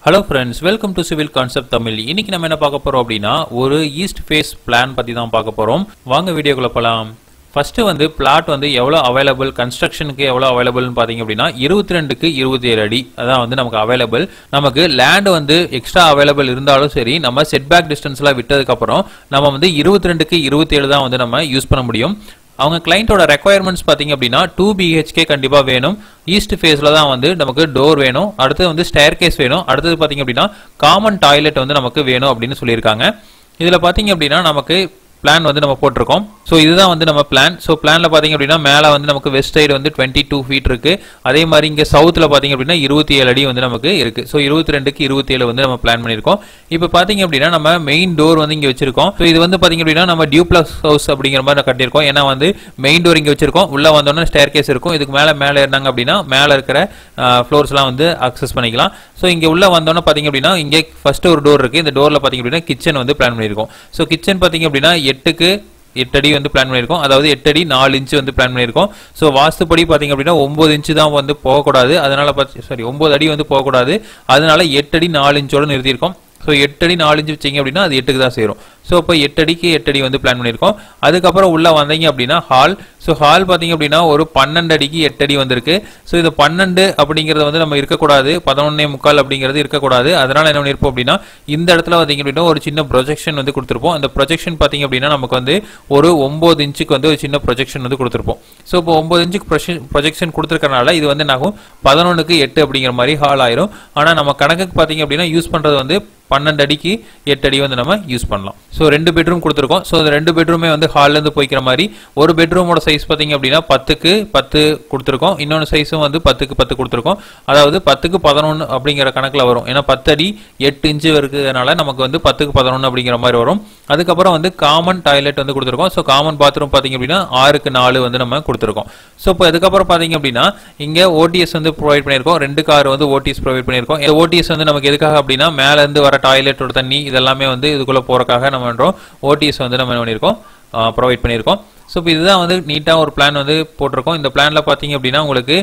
hello friends welcome to civil concept Tamil இன்னைக்கு நம்ம என்ன பார்க்க போறோம் அப்படின்னா ஒரு ஈஸ்ட் ஃபேஸ் பிளான் பத்தி தான் பார்க்க போறோம் வாங்க வீடியோக்குள்ள போலாம் ஃபர்ஸ்ட் வந்து பிளாட் வந்து எவ்வளோ அவைலபிள் கன்ஸ்ட்ரக்ஷனுக்கு எவ்வளோ அவைலபிள்னு பார்த்தீங்க அப்படின்னா இருபத்தி ரெண்டுக்கு இருபத்தி ஏழு அடி அதான் வந்து நமக்கு அவைலபிள் நமக்கு லேண்ட் வந்து எக்ஸ்ட்ரா அவைலபிள் இருந்தாலும் சரி நம்ம செட்பேக் டிஸ்டன்ஸ்லாம் விட்டதுக்கப்புறம் நம்ம வந்து இருபத்தி ரெண்டுக்கு இருபத்தி ஏழு தான் வந்து நம்ம யூஸ் பண்ண முடியும் அவங்க கிளைண்ட்டோட ரெக்குயர்மெண்ட்ஸ் பார்த்தீங்க அப்படின்னா டூ பிஹெச்கே கண்டிப்பாக வேணும் ஈஸ்ட் ஃபேஸில் தான் வந்து நமக்கு டோர் வேணும் அடுத்தது வந்து ஸ்டேர் கேஸ் வேணும் அடுத்தது பார்த்தீங்க அப்படின்னா காமன் டாய்லெட் வந்து நமக்கு வேணும் அப்படின்னு சொல்லியிருக்காங்க இதில் பார்த்தீங்க அப்படின்னா நமக்கு பிளான் வந்து நம்ம போட்டிருக்கோம் ஸோ இதுதான் வந்து நம்ம பிளான் ஸோ பிளான்ல பார்த்தீங்க அப்படின்னா மேலே வந்து நமக்கு வெஸ்ட் சைடு வந்து டுவெண்ட்டி டூ ஃபீட் இருக்கு அதே மாதிரி இங்கே சவுத்தில் பார்த்தீங்க அப்படின்னா இருபத்தி ஏழு அடி வந்து நமக்கு இருக்கு ஸோ இருபத்தி ரெண்டுக்கு இருபத்தி ஏழு வந்து நம்ம பிளான் பண்ணியிருக்கோம் இப்போ பார்த்தீங்க அப்படின்னா நம்ம மெயின் டோர் வந்து இங்கே வச்சிருக்கோம் ஸோ இது வந்து பார்த்தீங்க அப்படின்னா நம்ம டியூப்ளக்ஸ் ஹவுஸ் அப்படிங்கிற மாதிரி கட்டியிருக்கோம் ஏன்னா வந்து மெயின் டோர் இங்கே வச்சிருக்கோம் உள்ள வந்தோடனே ஸ்டேர் கேஸ் இருக்கும் இதுக்கு மேலே மேலே இருந்தாங்க அப்படின்னா மேலே இருக்கிற ஃப்ளோர்ஸ்லாம் வந்து அக்சஸ் பண்ணிக்கலாம் ஸோ இங்கே உள்ள வந்தோடனே பார்த்தீங்க அப்படின்னா இங்கே ஃபர்ஸ்ட் ஒரு டோர் இருக்கு இந்த டோரில் பார்த்தீங்க அப்படின்னா கிச்சன் வந்து பிளான் பண்ணியிருக்கோம் ஸோ கிச்சன் பார்த்தீங்க அப்படின்னா எட்டுக்கு எட்டு அடி வந்து பிளான் பண்ணியிருக்கோம் அதாவது எட்டு அடி நாலு இன்ச்சு வந்து பிளான் பண்ணியிருக்கோம் ஸோ வாஸ்துப்படி பார்த்தீங்க அப்படின்னா ஒம்பது இன்ச்சு தான் வந்து போகக்கூடாது அதனால பார்த்து சாரி ஒம்பது அடி வந்து போகக்கூடாது அதனால எட்டு அடி நாலு இன்ச்சோட நிறுத்தியிருக்கோம் ஸோ எட்டு அடி நாலு இன்ச்சு வச்சிங்க அப்படின்னா அது எட்டுக்கு தான் சேரும் ஸோ இப்போ எட்டு அடிக்கு எட்டு அடி வந்து பிளான் பண்ணியிருக்கோம் அதுக்கப்புறம் உள்ள வந்தீங்க அப்படின்னா ஹால் ஸோ ஹால் பார்த்தீங்க அப்படின்னா ஒரு பன்னெண்டு அடிக்கு எட்டு அடி வந்திருக்கு ஸோ இது பன்னெண்டு அப்படிங்கிறது வந்து நம்ம இருக்கக்கூடாது பதினொன்னே முக்கால் அப்படிங்கிறது இருக்கக்கூடாது அதனால என்ன பண்ணியிருப்போம் அப்படின்னா இந்த இடத்துல பார்த்தீங்க அப்படின்னா ஒரு சின்ன ப்ரொஜெக்ஷன் வந்து கொடுத்துருப்போம் அந்த ப்ரொஜெக்ஷன் பார்த்தீங்க அப்படின்னா நமக்கு வந்து ஒரு ஒம்பது இன்ச்சுக்கு வந்து ஒரு சின்ன ப்ரொஜெக்ஷன் வந்து கொடுத்துருப்போம் ஸோ இப்போ ஒம்பது இன்ச்சுக்கு ப்ரொஜெக்ஷன் கொடுத்துருக்கறனால இது வந்து என்னாகும் பதினொன்றுக்கு எட்டு அப்படிங்கிற மாதிரி ஹால் ஆயிரும் ஆனால் நம்ம கணக்குக்கு பார்த்தீங்க அப்படின்னா யூஸ் பண்ணுறது வந்து பன்னெண்டு அடிக்கு எட்டு அடி வந்து நம்ம யூஸ் பண்ணலாம் ஸோ ரெண்டு பெட்ரூம் கொடுத்துருக்கோம் ஸோ இந்த ரெண்டு பெட்ரூமே வந்து ஹால்லேருந்து போய்க்கிற மாதிரி ஒரு பெட்ரூமோட சைஸ் பார்த்தீங்க அப்படின்னா பத்துக்கு பத்து கொடுத்துருக்கோம் இன்னொன்று சைஸும் வந்து பத்துக்கு பத்து கொடுத்துருக்கோம் அதாவது பத்துக்கு பதினொன்று அப்படிங்கிற கணக்கில் வரும் ஏன்னா பத்து அடி எட்டு இன்ச்சு இருக்கிறதுனால நமக்கு வந்து பத்துக்கு பதினொன்று அப்படிங்கிற மாதிரி வரும் அதுக்கப்புறம் வந்து காமன் டாய்லெட் வந்து கொடுத்துருக்கோம் ஸோ காமன் பாத்ரூம் பார்த்தீங்க அப்படின்னா ஆறுக்கு நாலு வந்து நம்ம கொடுத்துருக்கோம் ஸோ இப்போ அதுக்கப்புறம் பார்த்தீங்க அப்படின்னா இங்கே ஓடிஎஸ் வந்து ப்ரொவைட் பண்ணியிருக்கோம் ரெண்டு கார் வந்து ஓடிஎஸ் ப்ரொவைட் பண்ணியிருக்கோம் இந்த ஓடிஎஸ் வந்து நமக்கு எதுக்காக அப்படின்னா மேலேருந்து வர டாய்லெட்டோட தண்ணி இதெல்லாமே வந்து இதுக்குள்ளே போகிறக்காக நம்ம பண்ணுறோம் ஓடிஎஸ் வந்து நம்ம என்ன பண்ணியிருக்கோம் ப்ரொவைட் பண்ணியிருக்கோம் ஸோ இப்போ இதுதான் வந்து நீட்டாக ஒரு பிளான் வந்து போட்டிருக்கோம் இந்த பிளானில் பார்த்தீங்க அப்படின்னா உங்களுக்கு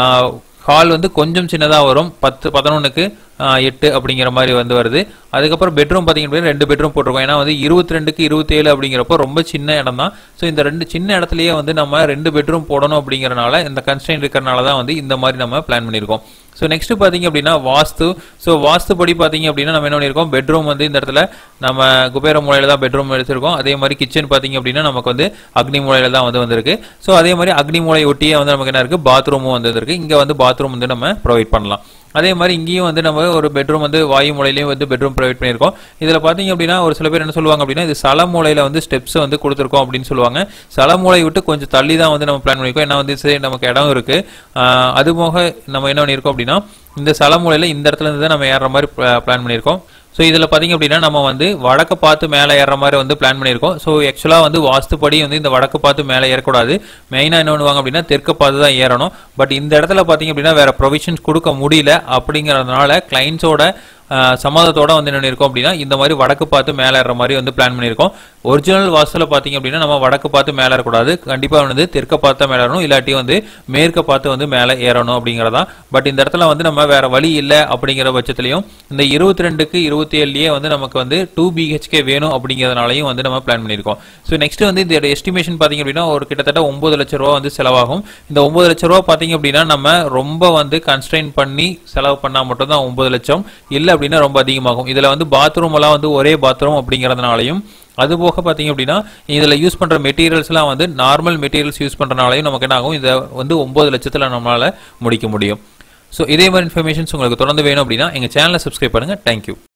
ஹால் வந்து கொஞ்சம் சின்னதாக வரும் பத்து பதினொன்றுக்கு எட்டு அப்படிங்கிற மாதிரி வந்து வருது அதுக்கப்புறம் பெட்ரூம் பார்த்தீங்க அப்படின்னா ரெண்டு பெட்ரூம் போட்டிருக்கோம் ஏன்னா வந்து இருபத்தி ரெண்டுக்கு இருபத்தி ஏழு அப்படிங்கிறப்போ ரொம்ப சின்ன இடம் தான் ஸோ இந்த ரெண்டு சின்ன இடத்துலயே வந்து நம்ம ரெண்டு பெட்ரூம் போடணும் அப்படிங்கறனால இந்த கன்ஸ்டைன் இருக்கிறனால தான் வந்து இந்த மாதிரி நம்ம பிளான் பண்ணியிருக்கோம் ஸோ நெக்ஸ்ட் பார்த்தீங்க அப்படின்னா வாஸ்து ஸோ வாஸ்து படி பார்த்தீங்க அப்படின்னா நம்ம என்ன பண்ணியிருக்கோம் பெட்ரூம் வந்து இந்த இடத்துல நம்ம குபேர மூலையில தான் பெட்ரூம் எடுத்திருக்கோம் அதே மாதிரி கிச்சன் பார்த்தீங்க அப்படின்னா நமக்கு வந்து அக்னி மூலையில தான் வந்து வந்திருக்கு ஸோ அதே மாதிரி அக்னி மூலை ஒட்டியே வந்து நமக்கு என்ன இருக்கு பாத்ரூமும் வந்து இருக்கு இங்கே வந்து பாத்ரூம் வந்து நம்ம ப்ரொவைட் பண்ணலாம் அதே மாதிரி இங்கேயும் வந்து நம்ம ஒரு பெட்ரூம் வந்து வாயு மூலையிலையும் வந்து பெட்ரூம் ப்ரொவைட் பண்ணியிருக்கோம் இதில் பார்த்தீங்க அப்படின்னா ஒரு சில பேர் என்ன சொல்லுவாங்க அப்படின்னா இது சல மூலையில் வந்து ஸ்டெப்ஸ் வந்து கொடுத்துருக்கோம் அப்படின்னு சொல்லுவாங்க சல மூலை விட்டு கொஞ்சம் தள்ளி தான் வந்து நம்ம பிளான் பண்ணியிருக்கோம் ஏன்னா வந்து சரி நமக்கு இடம் இருக்கு அது போக நம்ம என்ன பண்ணியிருக்கோம் அப்படின்னா இந்த சல மூலையில் இந்த இடத்துல இருந்து தான் நம்ம ஏறுற மாதிரி பிளான் பண்ணியிருக்கோம் ஸோ இதில் பார்த்தீங்க அப்படின்னா நம்ம வந்து வடக்கு பார்த்து மேலே ஏறுற மாதிரி வந்து பிளான் பண்ணியிருக்கோம் ஸோ ஆக்சுவலாக வந்து வாஸ்துப்படி வந்து இந்த வடக்கு பார்த்து மேலே ஏறக்கூடாது மெயினாக என்ன பண்ணுவாங்க அப்படின்னா தெற்கு பார்த்து தான் ஏறணும் பட் இந்த இடத்துல பார்த்தீங்க அப்படின்னா வேற ப்ரொவிஷன்ஸ் கொடுக்க முடியல அப்படிங்கிறதுனால கிளைண்ட்ஸோட சம்மதத்தோட வந்து என்ன இருக்கும் அப்படின்னா இந்த மாதிரி வடக்கு பார்த்து மேலே ஏற மாதிரி வந்து பிளான் பண்ணியிருக்கோம் ஒரிஜினல் வாசல பார்த்தீங்க அப்படின்னா நம்ம வடக்கு பார்த்து மேலே ஏறக்கூடாது கண்டிப்பாக வந்து தெற்க பார்த்தா மேலே ஏறணும் இல்லாட்டி வந்து மேற்க பார்த்து வந்து மேலே ஏறணும் அப்படிங்கிறதா பட் இந்த இடத்துல வந்து நம்ம வேற வழி இல்லை அப்படிங்கிற பட்சத்துலையும் இந்த இருபத்தி ரெண்டுக்கு இருபத்தி ஏழுலயே வந்து நமக்கு வந்து டூ பிஹெச்கே வேணும் அப்படிங்கிறதுனாலையும் வந்து நம்ம பிளான் பண்ணியிருக்கோம் ஸோ நெக்ஸ்ட் வந்து இந்த எஸ்டிமேஷன் பார்த்தீங்க அப்படின்னா ஒரு கிட்டத்தட்ட ஒன்பது லட்ச ரூபா வந்து செலவாகும் இந்த ஒன்பது லட்ச ரூபா பார்த்தீங்க அப்படின்னா நம்ம ரொம்ப வந்து கன்ஸ்ட்ரைன் பண்ணி செலவு பண்ணால் மட்டும் தான் ஒன்பது லட்சம் இல்லை அப்படின்னா ரொம்ப அதிகமாகும் இதில் வந்து பாத்ரூம் எல்லாம் வந்து ஒரே பாத்ரூம் அப்படிங்கிறதுனாலையும் அது போக பார்த்தீங்க அப்படின்னா இதில் யூஸ் பண்ணுற மெட்டீரியல்ஸ்லாம் வந்து நார்மல் மெட்டீரியல்ஸ் யூஸ் பண்ணுறனாலையும் நமக்கு என்ன ஆகும் இதை வந்து ஒம்பது லட்சத்தில் நம்மளால் முடிக்க முடியும் ஸோ இதே மாதிரி இன்ஃபர்மேஷன்ஸ் உங்களுக்கு தொடர்ந்து வேணும் அப்படின்னா எங்கள் சேனலை சப்ஸ்கிரைப் பண்ணுங்கள் தேங்க்யூ